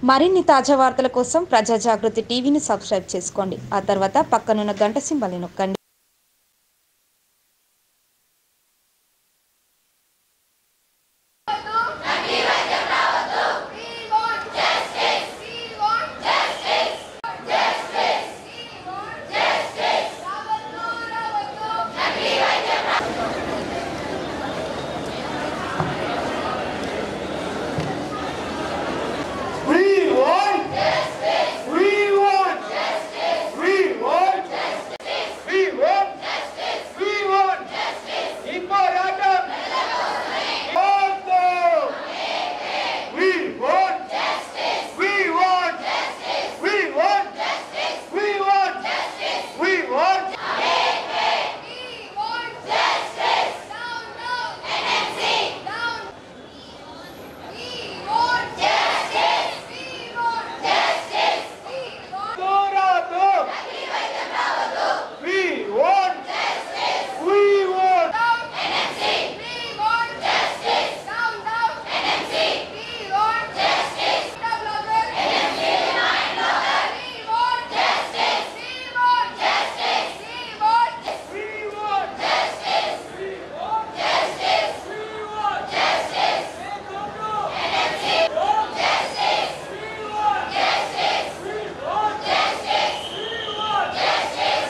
మరిన్ని తాజా వార్తల కోసం ప్రజా జాగృతి టీవీని సబ్స్క్రైబ్ చేసుకోండి ఆ తర్వాత పక్కనున్న గంట సింబల్ని నొక్కండి We want justice. We want justice. Justice. We want justice. రావద్దు రావద్దు We want justice. We want justice. We want justice. We want justice. We want justice. Imperator. Order. We want justice. We want justice. We want justice. We want justice. We want We want justice. Down, down. NMC. Down. We want justice. We want justice. We want Dorado. We want justice. We want down. NMC. We want justice. Down, down. NMC. We want justice. Blogger. NMC. We want justice. We want justice. We want We want justice. We want justice. We want justice. NMC. Want justice. We want justice. We want justice. We want justice.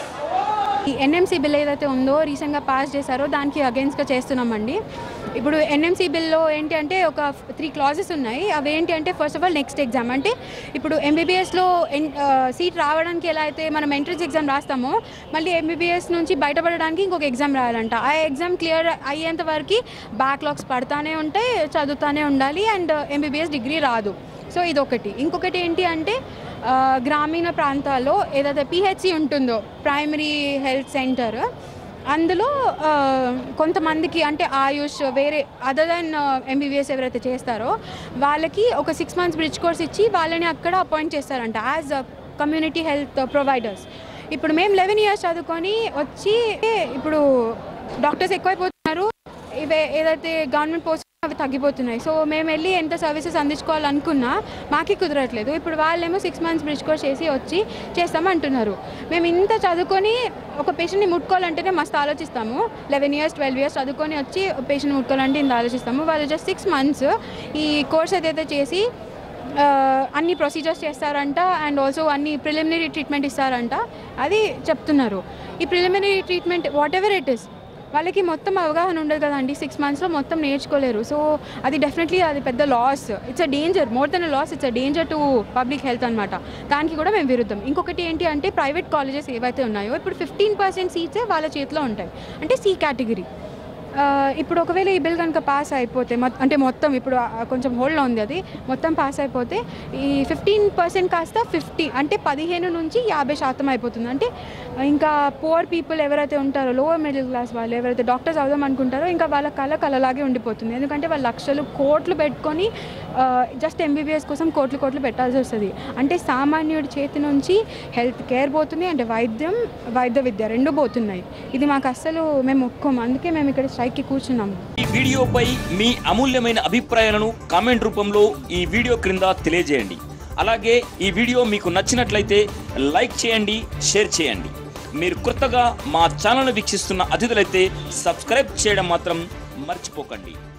ఈ NMC bill ఏదైతే ఉందో రీసెంట్గా pass చేశారో దానికి అగేన్స్ట్గా చేస్తున్నామండి ఇప్పుడు NMC బిల్లో ఏంటి అంటే ఒక త్రీ క్లాజెస్ ఉన్నాయి అవి ఏంటి అంటే first of all next exam అంటే ఇప్పుడు ఎంబీబీఎస్లో సీట్ రావడానికి ఎలా అయితే మనం ఎంట్రన్స్ ఎగ్జామ్ రాస్తామో మళ్ళీ ఎంబీబీఎస్ నుంచి బయటపడడానికి ఇంకొక ఎగ్జామ్ రాయాలంట ఆ ఎగ్జామ్ క్లియర్ అయ్యేంత వరకు బ్యాక్లాగ్స్ పడతానే ఉంటాయి చదువుతానే ఉండాలి అండ్ ఎంబీబీఎస్ డిగ్రీ రాదు సో ఇదొకటి ఇంకొకటి ఏంటి అంటే ఆ, గ్రామీణ ప్రాంతాల్లో ఏదైతే పిహెచ్సి ఉంటుందో ప్రైమరీ హెల్త్ సెంటర్ అందులో ఆ, కొంతమందికి అంటే ఆయుష్ వేరే అదర్ దెన్ ఎంబీబీఎస్ ఎవరైతే చేస్తారో వాళ్ళకి ఒక సిక్స్ మంత్స్ బ్రిడ్జ్ కోర్స్ ఇచ్చి వాళ్ళని అక్కడ అపాయింట్ చేస్తారంట యాజ్ కమ్యూనిటీ హెల్త్ ప్రొవైడర్స్ ఇప్పుడు మేము లెవెన్ ఇయర్స్ చదువుకొని వచ్చి ఇప్పుడు డాక్టర్స్ ఎక్కువైపోతున్నారు ఇవే ఏదైతే గవర్నమెంట్ పోస్ట్ అవి తగ్గిపోతున్నాయి సో మేము వెళ్ళి ఎంత సర్వీసెస్ అందించుకోవాలనుకున్నా మాకే కుదరట్లేదు ఇప్పుడు వాళ్ళేమో సిక్స్ మంత్స్ బ్రిడ్జ్ కోర్స్ చేసి వచ్చి చేస్తామంటున్నారు మేము ఇంత చదువుకొని ఒక పేషెంట్ని ముట్టుకోవాలంటేనే మస్తు ఆలోచిస్తాము లెవెన్ ఇయర్స్ ట్వెల్వ్ ఇయర్స్ చదువుకొని వచ్చి పేషెంట్ ముట్టుకోవాలంటే ఇంత ఆలోచిస్తాము వాళ్ళు జస్ట్ సిక్స్ మంత్స్ ఈ కోర్స్ ఏదైతే చేసి ఆ, అన్ని ప్రొసీజర్స్ చేస్తారంట అండ్ ఆల్సో అన్ని ప్రిలిమినరీ ట్రీట్మెంట్ ఇస్తారంట అది చెప్తున్నారు ఈ preliminary treatment whatever it is వాళ్ళకి మొత్తం అవగాహన ఉండదు కదండి సిక్స్ మంత్స్లో మొత్తం నేర్చుకోలేరు సో అది డెఫినెట్లీ అది పెద్ద loss it's a danger more than loss it's a danger to public health అనమాట దానికి కూడా మేము విరుద్ధం ఇంకొకటి ఏంటి అంటే ప్రైవేట్ కాలేజెస్ ఏవైతే ఉన్నాయో ఇప్పుడు ఫిఫ్టీన్ పర్సెంట్ సీట్సే వాళ్ళ చేతిలో ఉంటాయి అంటే సి కేటగిరీ ఆ, ఇప్పుడు ఒకవేళ ఈ బిల్ కనుక పాస్ అయిపోతే మొ- అంటే మొత్తం ఇప్పుడు ఆ, కొంచెం హోల్డ్లో ఉంది అది మొత్తం పాస్ అయిపోతే ఈ ఫిఫ్టీన్ పర్సెంట్ కాస్త ఫిఫ్టీ అంటే పదిహేను నుంచి యాభై శాతం అయిపోతుంది అంటే ఇంకా పువర్ పీపుల్ ఎవరైతే ఉంటారో లోవర్ మిడిల్ క్లాస్ వాళ్ళు ఎవరైతే డాక్టర్స్ అవుదాం అనుకుంటారో ఇంకా వాళ్ళ కళ కళలాగే ఉండిపోతుంది ఎందుకంటే వాళ్ళు లక్షలు కోట్లు పెట్టుకొని జస్ట్ ఎంబీబీఎస్ కోసం కోట్లు కోట్లు పెట్టాల్సి వస్తుంది అంటే సామాన్యుడి చేతి నుంచి హెల్త్ కేర్ పోతుంది అంటే వైద్యం వైద్య విద్య రెండు పోతున్నాయి ఇది మాకు అస్సలు మేము ఒప్పుకోము అందుకే మేము ఇక్కడ స్ట్రైక్కి కూర్చున్నాము ఈ వీడియోపై మీ అమూల్యమైన అభిప్రాయాలను కామెంట్ రూపంలో ఈ వీడియో క్రింద తెలియజేయండి అలాగే ఈ వీడియో మీకు నచ్చినట్లయితే లైక్ చేయండి షేర్ చేయండి మీరు కొత్తగా మా ఛానల్ వీక్షిస్తున్న అతిథులైతే సబ్స్క్రైబ్ చేయడం మాత్రం మర్చిపోకండి